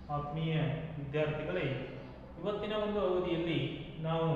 ಆತ್ಮೀಯ ವಿದ್ಯಾರ್ಥಿಗಳೇ ಇವತ್ತಿನ ಒಂದು ಅವಧಿಯಲ್ಲಿ ನಾವು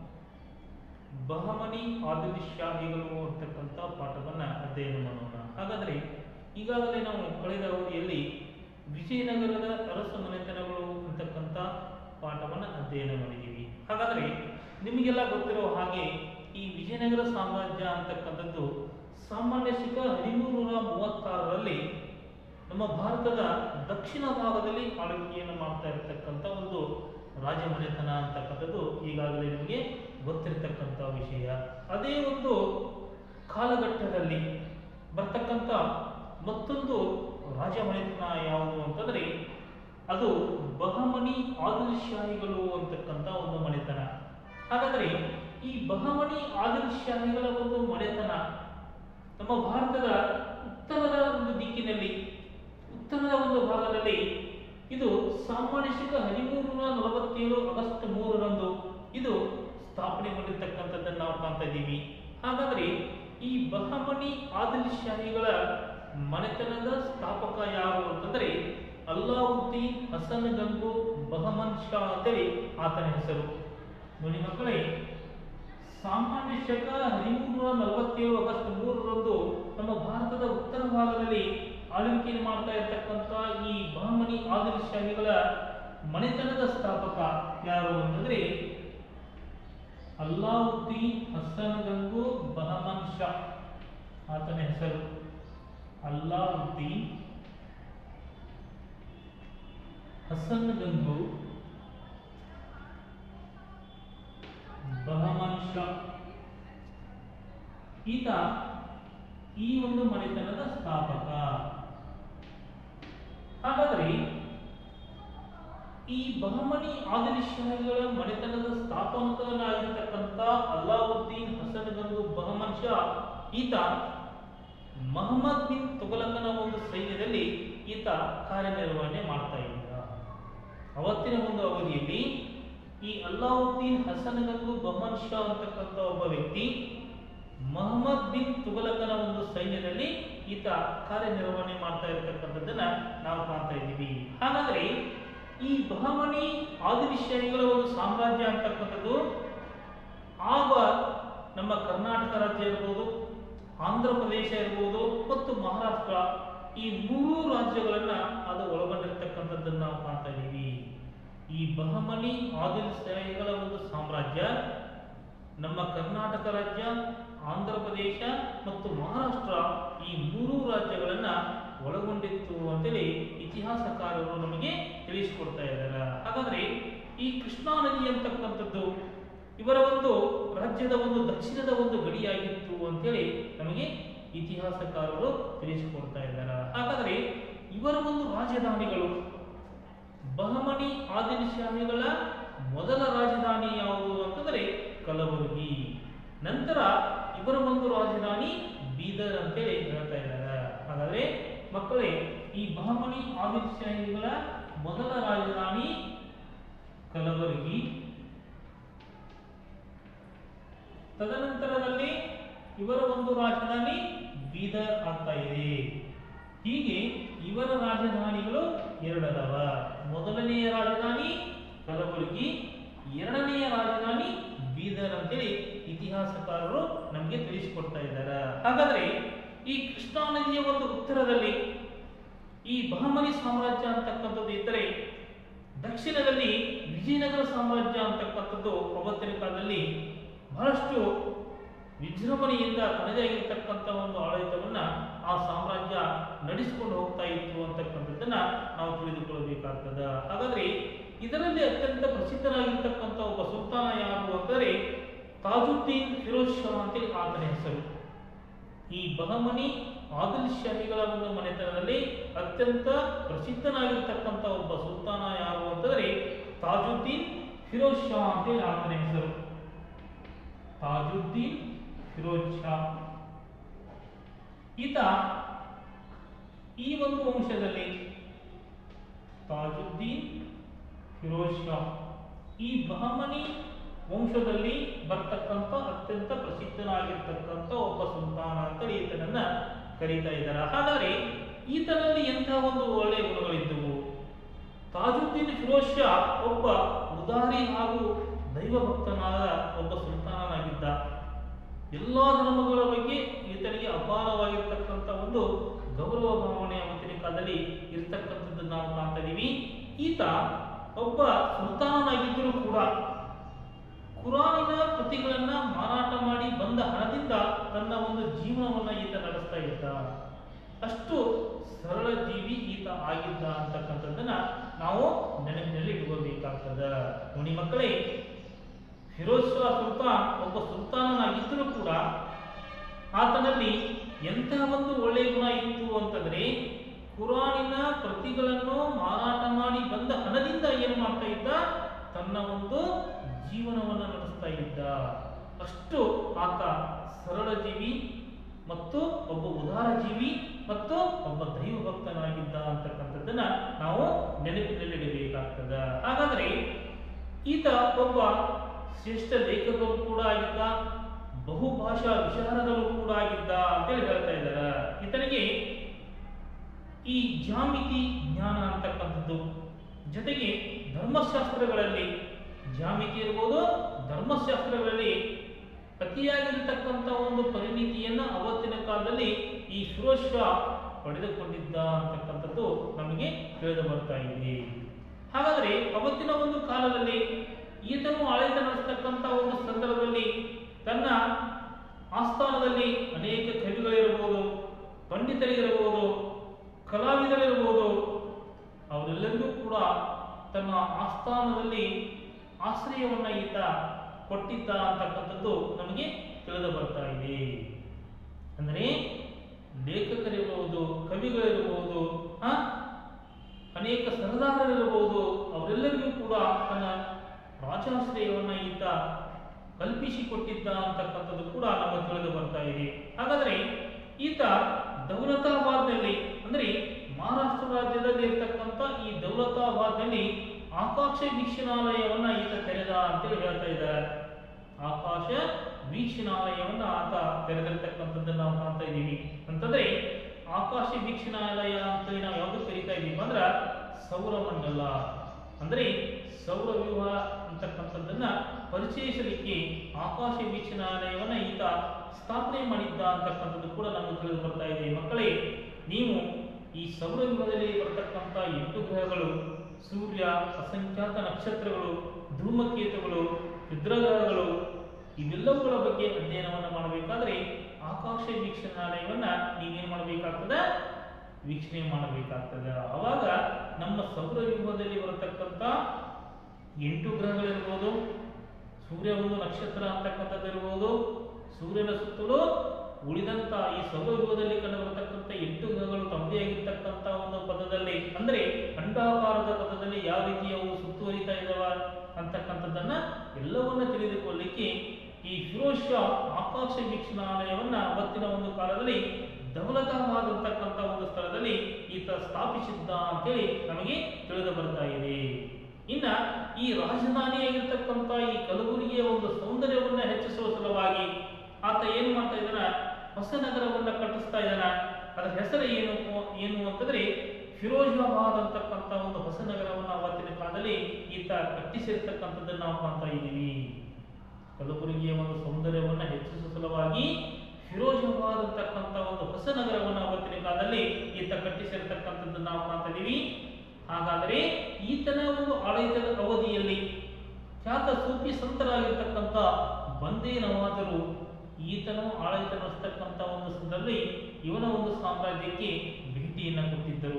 ಬಹಮನಿ ಆದಿಲ್ಶಾಹಿಗಳು ಅಂತಕ್ಕಂಥ ಪಾಠವನ್ನು ಅಧ್ಯಯನ ಮಾಡೋಣ ಹಾಗಾದರೆ ಈಗಾಗಲೇ ನಾವು ಕಳೆದ ಅವಧಿಯಲ್ಲಿ ವಿಜಯನಗರದ ಅರಸ ಮನೆತನಗಳು ಅಂತಕ್ಕಂಥ ಪಾಠವನ್ನು ಅಧ್ಯಯನ ಮಾಡಿದ್ದೀವಿ ಹಾಗಾದರೆ ನಿಮಗೆಲ್ಲ ಗೊತ್ತಿರೋ ಹಾಗೆ ಈ ವಿಜಯನಗರ ಸಾಮ್ರಾಜ್ಯ ಅಂತಕ್ಕಂಥದ್ದು ಸಾಮಾನ್ಯ ಶಕ ಹದಿಮೂರು ನೂರ ಮೂವತ್ತಾರರಲ್ಲಿ ನಮ್ಮ ಭಾರತದ ದಕ್ಷಿಣ ಭಾಗದಲ್ಲಿ ಆಳ್ವಿಕೆಯನ್ನು ಮಾಡ್ತಾ ಇರತಕ್ಕಂಥ ಒಂದು ರಾಜಮನೆತನ ಅಂತಕ್ಕಂಥದ್ದು ಈಗಾಗಲೇ ನಿಮಗೆ ಗೊತ್ತಿರತಕ್ಕಂಥ ವಿಷಯ ಅದೇ ಒಂದು ಕಾಲಘಟ್ಟದಲ್ಲಿ ಬರ್ತಕ್ಕಂಥ ಮತ್ತೊಂದು ರಾಜಮನೆತನ ಯಾವುದು ಅಂತಂದರೆ ಅದು ಬಹಮನಿ ಆದಿಲ್ಶಾಹಿಗಳು ಅಂತಕ್ಕಂಥ ಒಂದು ಮನೆತನ ಹಾಗಾದರೆ ಈ ಬಹಮನಿ ಆದಿಲ್ಶಾಹಿಗಳ ಒಂದು ಮನೆತನ ನಮ್ಮ ಭಾರತದ ಉತ್ತರದ ಒಂದು ದಿಕ್ಕಿನಲ್ಲಿ ಉತ್ತರದ ಒಂದು ಭಾಗದಲ್ಲಿ ಇದು ಸಾಮಾನ್ಯ ಶಕ ಹದಿಮೂರು ನೂರ ನಲವತ್ತೇಳು ಆಗಸ್ಟ್ ಮೂರರಂದು ಇದು ಸ್ಥಾಪನೆಗೊಂಡಿರ್ತಕ್ಕಂಥದ್ದನ್ನು ನಾವು ಕಾಣ್ತಾ ಇದ್ದೀವಿ ಹಾಗಾದರೆ ಈ ಬಹಮನಿ ಆದಿಲ್ ಶಾಹಿಗಳ ಮನೆತನದ ಸ್ಥಾಪಕ ಯಾರು ಅಂತಂದರೆ ಅಲ್ಲಾವುದ್ದೀನ್ ಹಸನ್ ಗಂಗು ಬಹಮನ್ ಶಾ ಅಂತೇಳಿ ಆತನ ಹೆಸರು ನೋಡಿ ಮಕ್ಕಳೇ ಸಾಮಾನ್ಯ ಶಕ ಹದಿಮೂರು ನಲವತ್ತೇಳು ಆಗಸ್ಟ್ ಮೂರರಂದು ನಮ್ಮ ಭಾರತದ ಉತ್ತರ ಭಾಗದಲ್ಲಿ ಆಳ್ವಿಕೆಯನ್ನು ಮಾಡ್ತಾ ಇರತಕ್ಕಂಥ ಈ ಬಹಮನಿ ಆದಿಲ್ ಶಾಹಿಗಳ ಮನೆತನದ ಸ್ಥಾಪಕ ಯಾರು ಅಂತಂದ್ರೆ ಅಲ್ಲಾವುದ್ದೀನ್ ಹಸನ್ ಗಂಗು ಬಹಮನ್ ಶಾ ಆತನ ಹೆಸರು ಅಲ್ಲಾವುದ್ದೀನ್ ಹಸನ್ ಗಂಗು ಬಹಮನ್ ಶಾ ಈತ ಈ ಒಂದು ಮನೆತನದ ಸ್ಥಾಪಕ ಹಾಗಾದರೆ ಈ ಬಹಮನಿ ಆದಿಲ್ಶಾಹಿಗಳ ಮನೆತನದ ಸ್ಥಾಪಕನಾಗಿರ್ತಕ್ಕಂಥ ಅಲ್ಲಾವುದ್ದೀನ್ ಹಸನ್ ಗಂಗು ಬಹಮನ್ ಶಾ ಈತ ಮಹಮ್ಮದ್ ಬಿನ್ ತುಗಲಕನ ಒಂದು ಸೈನ್ಯದಲ್ಲಿ ಈತ ಕಾರ್ಯನಿರ್ವಹಣೆ ಮಾಡ್ತಾ ಇದ್ದ ಅವತ್ತಿನ ಒಂದು ಅವಧಿಯಲ್ಲಿ ಈ ಅಲ್ಲಾವುದ್ದೀನ್ ಹಸನ್ ಗಂಗು ಬಹಮನ್ ಶಾ ಅಂತಕ್ಕಂಥ ಒಬ್ಬ ವ್ಯಕ್ತಿ ಮಹಮ್ಮದ್ ಬಿನ್ ತುಗಲಕನ ಒಂದು ಸೈನ್ಯದಲ್ಲಿ ಈತ ಕಾರ್ಯನಿರ್ವಹಣೆ ಮಾಡ್ತಾ ಇರತಕ್ಕಂಥದ್ದನ್ನ ನಾವು ಕಾಣ್ತಾ ಇದ್ದೀವಿ ಹಾಗಾದ್ರೆ ಈ ಬಹಮನಿ ಆದಿಲ್ಶಾಹಿಗಳ ಒಂದು ಸಾಮ್ರಾಜ್ಯ ಅಂತಕ್ಕಂಥದ್ದು ಆಗ ನಮ್ಮ ಕರ್ನಾಟಕ ರಾಜ್ಯ ಇರ್ಬೋದು ಆಂಧ್ರ ಪ್ರದೇಶ ಇರ್ಬೋದು ಮತ್ತು ಮಹಾರಾಷ್ಟ್ರ ಈ ಮೂರು ರಾಜ್ಯಗಳನ್ನ ಅದು ಒಳಗೊಂಡಿರ್ತಕ್ಕಂಥದ್ದನ್ನು ನಾವು ಕಾಣ್ತಾ ಇದ್ದೀವಿ ಈ ಬಹಮನಿ ಆದಿಲ್ ಶಾಹಿಗಳ ಒಂದು ಸಾಮ್ರಾಜ್ಯ ನಮ್ಮ ಕರ್ನಾಟಕ ರಾಜ್ಯ ಆಂಧ್ರ ಪ್ರದೇಶ ಮತ್ತು ಮಹಾರಾಷ್ಟ್ರ ಈ ಮೂರು ರಾಜ್ಯಗಳನ್ನ ಒಳಗೊಂಡಿತ್ತು ಅಂತೇಳಿ ಇತಿಹಾಸಕಾರರು ನಮಗೆ ತಿಳಿಸಿಕೊಡ್ತಾ ಇದ್ದಾರೆ ಹಾಗಾದ್ರೆ ಈ ಕೃಷ್ಣಾ ನದಿ ಅಂತಕ್ಕಂಥದ್ದು ಇವರ ಒಂದು ರಾಜ್ಯದ ಒಂದು ದಕ್ಷಿಣದ ಒಂದು ಗಡಿಯಾಗಿತ್ತು ಅಂತೇಳಿ ನಮಗೆ ಇತಿಹಾಸಕಾರರು ತಿಳಿಸಿಕೊಡ್ತಾ ಇದ್ದಾರೆ ಹಾಗಾದ್ರೆ ಇವರ ಒಂದು ರಾಜಧಾನಿಗಳು ಬಹಮನಿ ಆದಿಲ್ ಶಾಹಿಗಳ ಮೊದಲ ರಾಜಧಾನಿ ಯಾವುದು ಅಂತಂದರೆ ಕಲಬುರಗಿ ನಂತರ ಇವರ ಒಂದು ರಾಜಧಾನಿ ಬೀದರ್ ಅಂತೇಳಿ ಹೇಳ್ತಾ ಇದ್ದಾರೆ ಹಾಗಾದ್ರೆ ಮಕ್ಕಳೇ ಈ ಬಹಮನಿ ಆದಿಲ್ ಶಾಹಿಗಳ ಮೊದಲ ರಾಜಧಾನಿ ಕಲಬುರಗಿ ತದನಂತರದಲ್ಲಿ ಇವರ ಒಂದು ರಾಜಧಾನಿ ಬೀದರ್ ಆಗ್ತಾ ಇದೆ ಹೀಗೆ ಇವರ ರಾಜಧಾನಿಗಳು ಎರಡದವ ಮೊದಲನೆಯ ರಾಜಧಾನಿ ಕಲಬುರಗಿ ಎರಡನೆಯ ರಾಜಧಾನಿ ಬೀದರ್ ಅಂತೇಳಿ ಇತಿಹಾಸಕಾರರು ನಮಗೆ ತಿಳಿಸಿಕೊಡ್ತಾ ಇದ್ದಾರೆ ಹಾಗಾದ್ರೆ ಈ ಕೃಷ್ಣಾ ನದಿಯ ಒಂದು ಉತ್ತರದಲ್ಲಿ ಈ ಬಹಮನಿ ಸಾಮ್ರಾಜ್ಯ ಅಂತಕ್ಕಂಥದ್ದು ಇದ್ದರೆ ದಕ್ಷಿಣದಲ್ಲಿ ವಿಜಯನಗರ ಸಾಮ್ರಾಜ್ಯ ಅಂತಕ್ಕಂಥದ್ದು ಅವತ್ತಿನ ಕಾಲದಲ್ಲಿ ಬಹಳಷ್ಟು ವಿಜೃಂಭಣೆಯಿಂದ ತನ್ನದಾಗಿರ್ತಕ್ಕಂಥ ಒಂದು ಆಡಳಿತವನ್ನ ಆ ಸಾಮ್ರಾಜ್ಯ ನಡೆಸಿಕೊಂಡು ಹೋಗ್ತಾ ಇತ್ತು ಅಂತಕ್ಕಂಥದ್ದನ್ನ ನಾವು ತಿಳಿದುಕೊಳ್ಳಬೇಕಾಗ್ತದ ಹಾಗಾದ್ರೆ ಇದರಲ್ಲಿ ಅತ್ಯಂತ ಪ್ರಸಿದ್ಧನಾಗಿರ್ತಕ್ಕಂಥ ಒಬ್ಬ ಸುಲ್ತಾನ ಯಾರು ಅಂತಂದ್ರೆ ತಾಜುದ್ದೀನ್ ಫಿರೋಜ್ ಶಾ ಅಂತೇಳಿ ಆತನ ಹೆಸರು ಈ ಬಹಮನಿ ಆದಿಲ್ ಶಾಹಿಗಳ ಒಂದು ಮನೆತನದಲ್ಲಿ ಅತ್ಯಂತ ಪ್ರಸಿದ್ಧನಾಗಿರ್ತಕ್ಕಂಥ ಒಬ್ಬ ಸುಲ್ತಾನ ಯಾರು ಅಂತಂದ್ರೆ ತಾಜುದ್ದೀನ್ ಫಿರೋಜ್ ಶಾ ಅಂತೇಳಿ ಆತನ ಹೆಸರು ತಾಜುದ್ದೀನ್ ಫಿರೋಜ್ ಶಾ ಈತ ಈ ಒಂದು ವಂಶದಲ್ಲಿ ತಾಜುದ್ದೀನ್ ಫಿರೋಜ್ ಶಾ ಈ ಬಹಮನಿ ವಂಶದಲ್ಲಿ ಬರ್ತಕ್ಕಂಥ ಅತ್ಯಂತ ಪ್ರಸಿದ್ಧನಾಗಿರ್ತಕ್ಕಂಥ ಒಬ್ಬ ಸುಲ್ತಾನ ಅಂತೇಳಿ ಈತನನ್ನ ಕರೀತಾ ಇದ್ದಾರೆ ಹಾಗಾದ್ರೆ ಈತನಲ್ಲಿ ಎಂಥ ಒಂದು ಒಳ್ಳೆಯ ಗುಣಗಳಿದ್ದವು ತಾಜುದ್ದೀನ್ ಫಿರೋಜ್ ಶಾ ಒಬ್ಬ ಉದಾರಿ ಹಾಗೂ ದೈವ ಭಕ್ತನಾದ ಒಬ್ಬ ಸುಲ್ತಾನನಾಗಿದ್ದ ಎಲ್ಲ ಧರ್ಮಗಳ ಬಗ್ಗೆ ಈತನಿಗೆ ಅಪಾರವಾಗಿರ್ತಕ್ಕಂಥ ಒಂದು ಗೌರವ ಭಾವನೆ ಅವತ್ತಿನ ಕಾಲದಲ್ಲಿ ಇರ್ತಕ್ಕಂಥದ್ದು ನಾವು ಕಾಣ್ತಾ ಇದೀವಿ ಈತ ಒಬ್ಬ ಸುಲ್ತಾನನಾಗಿದ್ದರೂ ಕೂಡ ಕುರಾನಿನ ಕೃತಿಗಳನ್ನ ಮಾರಾಟ ಮಾಡಿ ಬಂದ ಹಣದಿಂದ ತನ್ನ ಒಂದು ಜೀವನವನ್ನ ಈತ ನಡೆಸ್ತಾ ಇದ್ದ ಅಷ್ಟು ಸರಳ ಜೀವಿ ಈತ ಆಗಿದ್ದ ಅಂತಕ್ಕಂಥದ್ದನ್ನ ನಾವು ನೆನಪಿನಲ್ಲಿ ಇಟ್ಕೋಬೇಕಾಗ್ತದ ನೋಡಿ ಮಕ್ಕಳೇ ಫಿರೋಜ್ ಶಾ ಸುಲ್ತಾನ್ ಒಬ್ಬ ಸುಲ್ತಾನನಾಗಿದ್ದರೂ ಕೂಡ ಆತನಲ್ಲಿ ಎಂತಹ ಒಂದು ಒಳ್ಳೆಯ ಗುಣ ಇತ್ತು ಅಂತಂದ್ರೆ ಕುರಾನಿನ ಪ್ರತಿಗಳನ್ನು ಮಾರಾಟ ಮಾಡಿ ಬಂದ ಹಣದಿಂದ ಏನು ಮಾಡ್ತಾ ಇದ್ದ ತನ್ನ ಒಂದು ಜೀವನವನ್ನು ನಡೆಸ್ತಾ ಇದ್ದ ಅಷ್ಟು ಆತ ಸರಳ ಜೀವಿ ಮತ್ತು ಒಬ್ಬ ಉದಾರ ಜೀವಿ ಮತ್ತು ಒಬ್ಬ ದೈವ ಭಕ್ತನಾಗಿದ್ದ ಅಂತಕ್ಕಂಥದ್ದನ್ನ ನಾವು ನೆನಪಿನಲ್ಲಿಡಬೇಕಾಗ್ತದ ಹಾಗಾದ್ರೆ ಈತ ಒಬ್ಬ ಶ್ರೇಷ್ಠ ಲೇಖಕರು ಕೂಡ ಆಗಿದ್ದ ಬಹುಭಾಷಾ ವಿಶಾರದರು ಕೂಡ ಆಗಿದ್ದ ಅಂತೇಳಿ ಹೇಳ್ತಾ ಇದ್ದಾರೆ ಈತನಿಗೆ ಈ ಜಾಮಿತಿ ಜ್ಞಾನ ಅಂತಕ್ಕಂಥದ್ದು ಜೊತೆಗೆ ಧರ್ಮಶಾಸ್ತ್ರಗಳಲ್ಲಿ ಜಾಮಿತಿ ಇರ್ಬೋದು ಧರ್ಮಶಾಸ್ತ್ರಗಳಲ್ಲಿ ಅತಿಯಾಗಿರತಕ್ಕಂಥ ಒಂದು ಪರಿಣಿತಿಯನ್ನ ಅವತ್ತಿನ ಕಾಲದಲ್ಲಿ ಈ ಫಿರೋಜ್ ಶಾ ಪಡೆದುಕೊಂಡಿದ್ದ ಅಂತಕ್ಕಂಥದ್ದು ನಮಗೆ ತಿಳಿದು ಬರ್ತಾ ಇದೆ ಹಾಗಾದ್ರೆ ಅವತ್ತಿನ ಒಂದು ಕಾಲದಲ್ಲಿ ಈತನು ಆಡಳಿತ ನಡೆಸ್ತಕ್ಕಂಥ ಒಂದು ಸಂದರ್ಭದಲ್ಲಿ ತನ್ನ ಆಸ್ಥಾನದಲ್ಲಿ ಅನೇಕ ಕವಿಗಳಿರಬಹುದು ಪಂಡಿತರಿಗಿರಬಹುದು ಕಲಾವಿದರಿರಬಹುದು ಅವರೆಲ್ಲರಿಗೂ ಕೂಡ ತನ್ನ ಆಸ್ಥಾನದಲ್ಲಿ ಆಶ್ರಯವನ್ನ ಈತ ಕೊಟ್ಟಿದ್ದ ಅಂತಕ್ಕಂಥದ್ದು ನಮಗೆ ತಿಳಿದು ಬರ್ತಾ ಇದೆ ಅಂದರೆ ಲೇಖಕರಿರಬಹುದು ಕವಿಗಳಿರಬಹುದು ಆ ಅನೇಕ ಸರದಾರರಿರಬಹುದು ಅವರೆಲ್ಲರಿಗೂ ಕೂಡ ತನ್ನ ರಾಜಾಶ್ರಯವನ್ನ ಈತ ಕಲ್ಪಿಸಿಕೊಟ್ಟಿದ್ದ ಅಂತಕ್ಕಂಥದ್ದು ಕೂಡ ನಮಗೆ ತಿಳಿದು ಬರ್ತಾ ಇದೆ ಹಾಗಾದ್ರೆ ಈತ ದೌಲತಾಬಾದ್ನಲ್ಲಿ ಅಂದ್ರೆ ಮಹಾರಾಷ್ಟ್ರ ರಾಜ್ಯದಲ್ಲಿ ಇರ್ತಕ್ಕಂಥ ಈ ದೌಲತಾಬಾದ್ನಲ್ಲಿ ಆಕಾಶ ವೀಕ್ಷಣಾಲಯವನ್ನ ಈತ ತೆರೆದ ಅಂತೇಳಿ ಹೇಳ್ತಾ ಇದ್ದಾರೆ ಆಕಾಶ ವೀಕ್ಷಣಾಲಯವನ್ನ ಆತ ತೆರೆದಿರ್ತಕ್ಕಂಥದ್ದನ್ನ ನಾವು ಕಾಣ್ತಾ ಇದ್ದೀವಿ ಅಂತಂದ್ರೆ ಆಕಾಶ ವೀಕ್ಷಣಾಲಯ ಅಂತೇಳಿ ನಾವು ಯಾವುದು ಕರಿತಾ ಇದೀವಿ ಅಂದ್ರ ಸೌರಮಂಡಲ ಅಂದ್ರೆ ಸೌರವ್ಯೂಹ ಅಂತಕ್ಕಂಥದ್ದನ್ನ ಪರಿಚಯಿಸಲಿಕ್ಕೆ ಆಕಾಶ ವೀಕ್ಷಣಾಲಯವನ್ನ ಈತ ಸ್ಥಾಪನೆ ಮಾಡಿದ್ದ ಅಂತಕ್ಕಂಥದ್ದು ಕೂಡ ನಮಗೆ ತಿಳಿದು ಬರ್ತಾ ಇದೆ ಮಕ್ಕಳೇ ನೀವು ಈ ಸೌರವ್ಯೂಹದಲ್ಲಿ ಬರ್ತಕ್ಕಂಥ ಎಂಟು ಗ್ರಹಗಳು ಸೂರ್ಯ ಅಸಂಖ್ಯಾತ ನಕ್ಷತ್ರಗಳು ಧೂಮಕೇತುಗಳು ಕ್ಷುದ್ರಗ್ರಹಗಳು ಇವೆಲ್ಲವುಗಳ ಬಗ್ಗೆ ಅಧ್ಯಯನವನ್ನು ಮಾಡಬೇಕಾದ್ರೆ ಆಕಾಶ ವೀಕ್ಷಣಾಲಯವನ್ನ ನೀವೇನ್ ಮಾಡಬೇಕಾಗ್ತದ ವೀಕ್ಷಣೆ ಮಾಡಬೇಕಾಗ್ತದೆ ಅವಾಗ ನಮ್ಮ ಸೌರವ್ಯೂಹದಲ್ಲಿ ಬರತಕ್ಕಂಥ ಎಂಟು ಗ್ರಹಗಳಿರ್ಬೋದು ಸೂರ್ಯ ಒಂದು ನಕ್ಷತ್ರ ಅಂತಕ್ಕಂಥದ್ದು ಇರ್ಬೋದು ಸೂರ್ಯನ ಸುತ್ತಲೂ ಉಳಿದಂತ ಈ ಸೌರವ್ಯೂಹದಲ್ಲಿ ಕಂಡುಬರತಕ್ಕಂಥ ಎಂಟು ಗ್ರಹಗಳು ತಮ್ಮದೇ ಆಗಿರ್ತಕ್ಕಂಥ ಒಂದು ಪದದಲ್ಲಿ ಅಂದ್ರೆ ಅಂಡಾಕಾರದ ಪದದಲ್ಲಿ ಯಾವ ರೀತಿ ಅವು ಸುತ್ತುವರಿತಾ ಇದಾವ ಅಂತಕ್ಕಂಥದ್ದನ್ನ ಎಲ್ಲವನ್ನ ತಿಳಿದುಕೊಳ್ಳಿಕ್ಕೆ ಈ ಫಿರೋಜ್ ಶಾ ಆಕಾಶ ವೀಕ್ಷಣಾಲಯವನ್ನ ಅವತ್ತಿನ ಒಂದು ಕಾಲದಲ್ಲಿ ದೌಲತಾಬಾದ್ ಅಂತಕ್ಕಂಥ ಒಂದು ಸ್ಥಳದಲ್ಲಿ ಈತ ಸ್ಥಾಪಿಸಿದ್ದ ಅಂತೇಳಿ ನಮಗೆ ತಿಳಿದು ಬರ್ತಾ ಇದೆ ಇನ್ನ ಈ ರಾಜಧಾನಿಯಾಗಿರ್ತಕ್ಕಂಥ ಈ ಕಲಬುರಗಿಯ ಒಂದು ಸೌಂದರ್ಯವನ್ನ ಹೆಚ್ಚಿಸುವ ಸಲುವಾಗಿ ಆತ ಏನು ಮಾಡ್ತಾ ಇದ್ದಾನ ಹೊಸ ನಗರವನ್ನ ಕಟ್ಟಿಸ್ತಾ ಇದ್ದಾನ ಅದರ ಹೆಸರು ಏನು ಏನು ಅಂತಂದ್ರೆ ಫಿರೋಜಾಬಾದ್ ಅಂತಕ್ಕಂಥ ಒಂದು ಹೊಸ ನಗರವನ್ನ ಅವತ್ತಿನ ಕಾಲದಲ್ಲಿ ಈತ ಕಟ್ಟಿಸಿರ್ತಕ್ಕಂಥದ್ದನ್ನ ನಾವು ಕಾಣ್ತಾ ಇದ್ದೀವಿ ಕಲಬುರಗಿಯ ಒಂದು ಸೌಂದರ್ಯವನ್ನ ಹೆಚ್ಚಿಸುವ ಸಲುವಾಗಿ ಫಿರೋಜಾಬಾದ್ ಅಂತಕ್ಕಂಥ ಒಂದು ಹೊಸ ನಗರವನ್ನು ಅವತ್ತಿನ ಕಾಲದಲ್ಲಿ ಈತ ಕಟ್ಟಿಸಿರ್ತಕ್ಕಂಥದ್ದನ್ನು ನಾವು ಕಾಣ್ತಾ ಇದ್ದೀವಿ ಹಾಗಾದರೆ ಈತನ ಒಂದು ಆಡಳಿತದ ಅವಧಿಯಲ್ಲಿ ಖ್ಯಾತ ಸೂಫಿ ಸಂತರಾಗಿರ್ತಕ್ಕಂಥ ಬಂದೇ ನವಾಜರು ಈತನು ಆಡಳಿತ ನಡೆಸ್ತಕ್ಕಂಥ ಒಂದು ಸಂದರ್ಭದಲ್ಲಿ ಇವನ ಒಂದು ಸಾಮ್ರಾಜ್ಯಕ್ಕೆ ಭೇಟಿಯನ್ನು ಕೊಟ್ಟಿದ್ದರು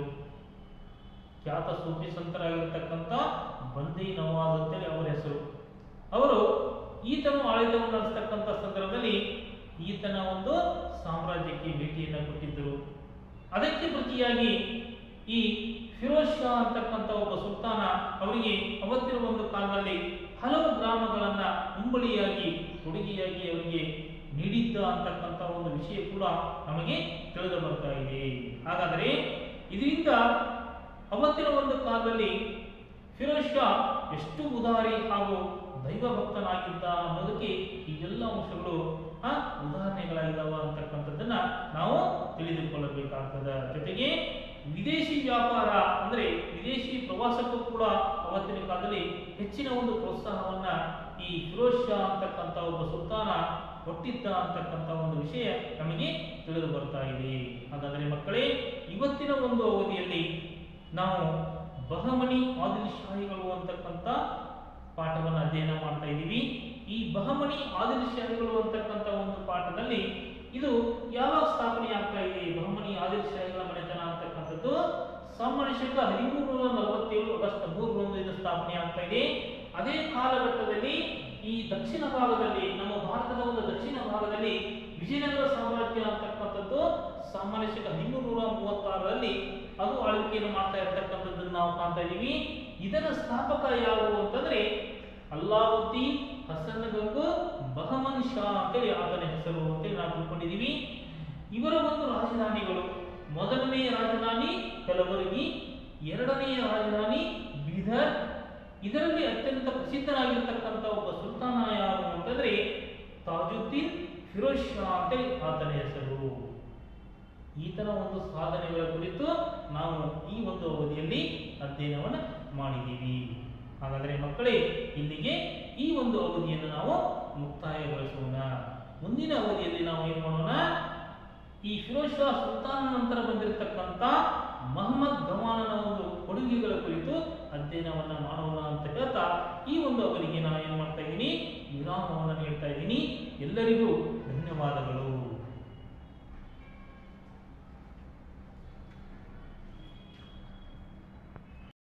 ಖ್ಯಾತ ಸೂಫಿ ಸಂತರಾಗಿರ್ತಕ್ಕಂಥ ಬಂದೇ ನವಾಜ್ ಅಂತೇಳಿ ಅವರ ಹೆಸರು ಅವರು ಈತನು ಆಡಳಿತವನ್ನು ನಡೆಸ್ತಕ್ಕಂಥ ಸಂದರ್ಭದಲ್ಲಿ ಈತನ ಒಂದು ಸಾಮ್ರಾಜ್ಯಕ್ಕೆ ಭೇಟಿಯನ್ನು ಕೊಟ್ಟಿದ್ದರು ಅದಕ್ಕೆ ಪ್ರತಿಯಾಗಿ ಈ ಫಿರೋಜ್ ಶಾ ಅಂತಕ್ಕಂಥ ಒಬ್ಬ ಸುಲ್ತಾನ ಅವರಿಗೆ ಅವತ್ತಿನ ಒಂದು ಕಾಲದಲ್ಲಿ ಹಲವು ಗ್ರಾಮಗಳನ್ನ ಮುಂಬಳಿಯಾಗಿ ಕೊಡುಗೆಯಾಗಿ ಅವರಿಗೆ ನೀಡಿದ್ದ ಅಂತಕ್ಕಂಥ ಒಂದು ವಿಷಯ ಕೂಡ ನಮಗೆ ತಿಳಿದು ಬರ್ತಾ ಇದೆ ಹಾಗಾದರೆ ಇದರಿಂದ ಅವತ್ತಿನ ಒಂದು ಕಾಲದಲ್ಲಿ ಫಿರೋಜ್ ಶಾ ಎಷ್ಟು ಉದಾರಿ ಹಾಗೂ ದೈವ ಭಕ್ತನಾಗಿದ್ದ ಅನ್ನೋದಕ್ಕೆ ಈ ಎಲ್ಲ ಅಂಶಗಳು ಆ ಉದಾಹರಣೆಗಳಾಗಿದ್ದಾವ ಅಂತಕ್ಕಂಥದ್ದನ್ನ ನಾವು ತಿಳಿದುಕೊಳ್ಳಬೇಕಾಗ್ತದ ಜೊತೆಗೆ ವಿದೇಶಿ ವ್ಯಾಪಾರ ಅಂದ್ರೆ ವಿದೇಶಿ ಪ್ರವಾಸಕ್ಕೂ ಕೂಡ ಅವತ್ತಿನ ಕಾಲದಲ್ಲಿ ಹೆಚ್ಚಿನ ಒಂದು ಪ್ರೋತ್ಸಾಹವನ್ನ ಈ ಫಿರೋಜ್ ಶಾ ಅಂತಕ್ಕಂಥ ಒಬ್ಬ ಸುಲ್ತಾನ ಕೊಟ್ಟಿದ್ದ ಅಂತಕ್ಕಂಥ ಒಂದು ವಿಷಯ ನಮಗೆ ತಿಳಿದು ಬರ್ತಾ ಇದೆ ಹಾಗಾದರೆ ಮಕ್ಕಳೇ ಇವತ್ತಿನ ಒಂದು ಅವಧಿಯಲ್ಲಿ ನಾವು ಬಹಮನಿ ಆದಿಲ್ ಶಾಹಿಗಳು ಅಂತಕ್ಕಂಥ ಪಾಠವನ್ನು ಅಧ್ಯಯನ ಮಾಡ್ತಾ ಇದ್ದೀವಿ ಈ ಬಹಮನಿ ಆದಿಲ್ ಶಾಹಿಗಳು ಅಂತಕ್ಕಂಥ ಒಂದು ಪಾಠದಲ್ಲಿ ಇದು ಯಾವಾಗ ಸ್ಥಾಪನೆ ಆಗ್ತಾ ಇದೆ ಬಹಮನಿ ಆದಿಲ್ ಶಾಹಿಗಳ ಮನೆತನ ಅಂತಕ್ಕಂಥದ್ದು ಸಾಮಾನ್ಯ ಶಕ ಹದಿಮೂರು ನೂರ ನಲವತ್ತೇಳು ಆಗಸ್ಟ್ ಮೂರರಂದು ಇದು ಸ್ಥಾಪನೆ ಆಗ್ತಾ ಇದೆ ಅದೇ ಕಾಲಘಟ್ಟದಲ್ಲಿ ಈ ದಕ್ಷಿಣ ಭಾಗದಲ್ಲಿ ನಮ್ಮ ಭಾರತದ ಒಂದು ದಕ್ಷಿಣ ಭಾಗದಲ್ಲಿ ವಿಜಯನಗರ ಸಾಮ್ರಾಜ್ಯ ಅಂತಕ್ಕಂಥದ್ದು ಸಾಮಾನ್ಯ ಶಕ ಹದಿಮೂರು ನೂರ ಮೂವತ್ತಾರರಲ್ಲಿ ಅದು ಆಳ್ವಿಕೆಯನ್ನು ಮಾಡ್ತಾ ಇರತಕ್ಕಂಥದ್ದನ್ನು ನಾವು ಕಾಣ್ತಾ ಇದ್ದೀವಿ ಇದರ ಸ್ಥಾಪಕ ಯಾರು ಅಂತಂದ್ರೆ ಅಲ್ಲಾವುದ್ದೀನ್ ಹಸನ್ ಗಂಗು ಬಹಮನ್ ಶಾ ಅಂತೇಳಿ ಆತನ ಹೆಸರು ಅಂತೇಳಿ ನಾವು ತಿಳ್ಕೊಂಡಿದ್ದೀವಿ ಇವರ ಒಂದು ರಾಜಧಾನಿಗಳು ಮೊದಲನೆಯ ರಾಜಧಾನಿ ಕಲಬುರಗಿ ಎರಡನೆಯ ರಾಜಧಾನಿ ಬೀದರ್ ಇದರಲ್ಲಿ ಅತ್ಯಂತ ಪ್ರಸಿದ್ಧನಾಗಿರ್ತಕ್ಕಂಥ ಒಬ್ಬ ಸುಲ್ತಾನ ಯಾರು ಅಂತಂದ್ರೆ ತಾಜುದ್ದೀನ್ ಫಿರೋಜ್ ಶಾ ಅಂತೇಳಿ ಆತನ ಹೆಸರು ಈತನ ಒಂದು ಸಾಧನೆಗಳ ಕುರಿತು ನಾವು ಈ ಒಂದು ಅವಧಿಯಲ್ಲಿ ಅಧ್ಯಯನವನ್ನು ಮಾಡಿದ್ದೀವಿ ಹಾಗಾದರೆ ಮಕ್ಕಳೇ ಇಲ್ಲಿಗೆ ಈ ಒಂದು ಅವಧಿಯನ್ನು ನಾವು ಮುಕ್ತಾಯಗೊಳಿಸೋಣ ಮುಂದಿನ ಅವಧಿಯಲ್ಲಿ ನಾವು ಏನು ಮಾಡೋಣ ಈ ಫಿರೋಜ್ ಶಾ ಸುಲ್ತಾನ ನಂತರ ಬಂದಿರತಕ್ಕಂಥ ಮಹಮ್ಮದ್ ಗಮಾನನ ಒಂದು ಕೊಡುಗೆಗಳ ಕುರಿತು ಅಧ್ಯಯನವನ್ನ ಮಾಡೋಣ ಅಂತ ಹೇಳ್ತಾ ಈ ಒಂದು ಅವಧಿಗೆ ನಾನು ಏನು ಮಾಡ್ತಾ ಇದ್ದೀನಿ ವಿರಾಮವನ್ನು ನೀಡ್ತಾ ಇದ್ದೀನಿ ಎಲ್ಲರಿಗೂ ಧನ್ಯವಾದಗಳು